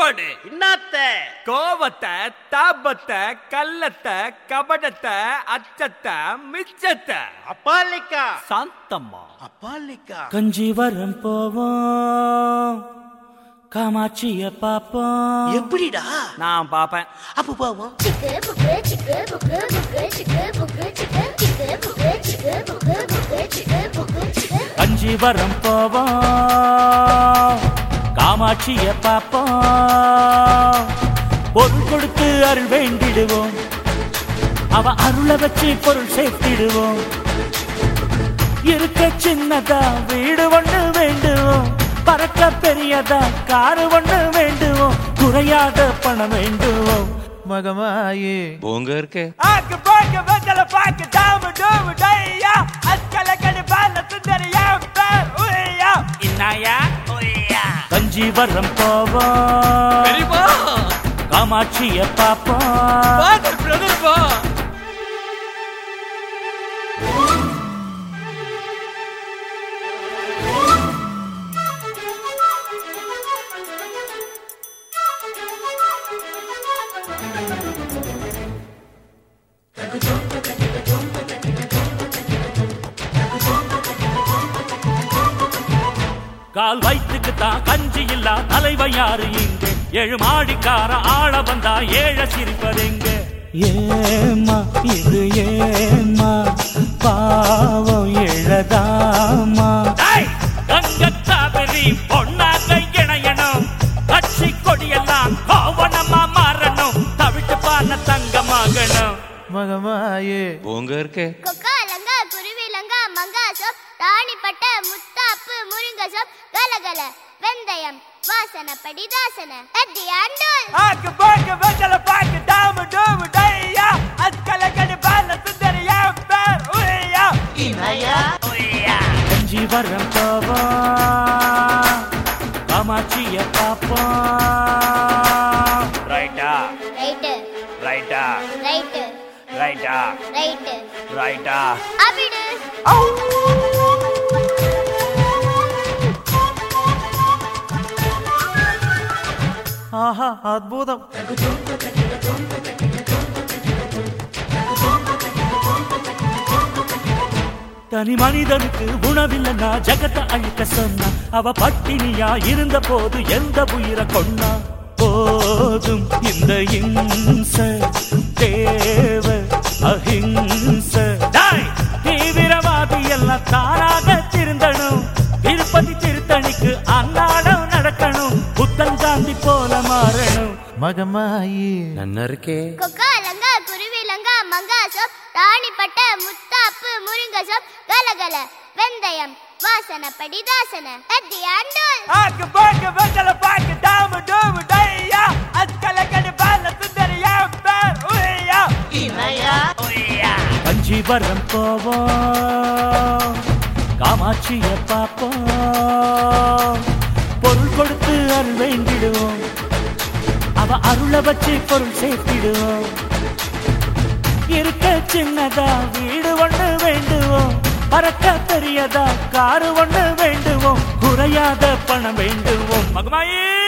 போடு இன்னாத்த கோவத்தை தாபத்தை கள்ளத்தை கபடத்தை அச்சத்தை மிச்சத்தை அப்பாலிக்கா சாந்தம்மா அப்பாலிக்கா கஞ்சிவரம் போவோம் காமாட்சிய பாப்போம் எப்படிடா நான் பாப்பேன் அப்ப போவோம் Chicken, bucket, chicken, bucket, bucket, chicken, bucket, chicken, chicken, bucket, chicken, bucket, bucket, chicken, bucket, chicken. Kanjivaram போவோம் காமாட்சிய பாப்போம் பொருள் கொடுத்து அருள் வேண்டிடுவோம் அவ அருளை வச்சு பொருள் சேர்த்திடுவோம் இருக்க சின்னதா வீடு ஒண்ணு வேண்டுவோம் பறக்க பெரியதா காரு ஒண்ணு வேண்டுவோம் குறையாத பணம் வேண்டுவோம் மகமாயே போங்க இருக்கே ஆக்கு பாக்கு வெத்தல பாக்கு டாம டூம டையா அஸ்கல கடி பால சுந்தரியா பேர் உய்யா இன்னாயா உய்யா கஞ்சிவரம் போவோம் பெரியப்பா காமாட்சிய பாப்போம் ஃபாதர் பிரதர் பா கால் வயிற்றுக்கு தான் கஞ்சி இல்லா தலைவன் யாரு இங்க ஏழு மாடிக்கார ஆள வந்தா ஏழ சிரிப்பதெங்க ஏமா இது ஏமா பாவம் எழதாமா கங்கத்தாபரி பொன்னாக இணையணும் கட்சி கொடியெல்லாம் கோவணமா மாறணும் தவிட்டு பான தங்கமாகணும் மகமாயே போங்க இருக்கே கொக்கா லங்கா குருவி லங்கா மங்கா சோப் ராணிப்பட்ட முத்தாப்பு முருங்க சோப் கலகல வெந்தயம் வாசனப்படி தாசன அத்தி ஆண்டோல் ஆக்கு பாக்கு வெத்தல பாக்கு டாம டூம டையா அஸ்கல கடி பால சுந்தரியா பேர் உய்யா இனாயா கஞ்சி வரம் போவோம் காமாட்சிய பாப்போம் ரைட்டா ரைட்டு ரைட்டா ரைட்டு ரைட்டா ரைட்டு ரைட்டா அபிடு ஆஹா அற்புதம் தனி மனிதனுக்கு உணவில்லைன்னா ஜகத்தை அழிக்க சொன்னா அவ பட்டினியா இருந்த போது எந்த உயிரை கொன்னா போதும் இந்த இம்ச தேவ அஹிம்ச டேய், தீவிரவாதி எல்லாம் தானாக திருந்தணும் திருப்பதி திருத்தணிக்கு அன்னாடம் நடக்கணும் புத்தன் காந்தி போல மாறணும் மகமாயி நன்னா இருக்கே கொக்கா லங்கா குருவி லங்கா மங்கா சோப் ராணிப்பட்ட முத்தாப்பு முருங்க சோப் கலகல வெந்தயம் வாசனப்படி தாசன அத்தி ஆண்டோல் ஆக்கு பாக்கு வெத்தல பாக்கு டாம டூம டையா அஸ்கல கடி பால சுந்தரியா பேர் உய்யா இனாயா கஞ்சிவரம் போவோம் காமாட்சிய பாப்போம் பொருள் கொடுத்து அருள் வேண்டிடுவோம் அவ அருளை வச்சு பொருள் சேர்த்திடுவோம் இருக்க சின்னதா வீடு ஒண்ணு வேண்டுவோம் பறக்க பெரியதா காரு ஒண்ணு வேண்டுவோம் குறையாத பணம் வேண்டுவோம் மகமாயே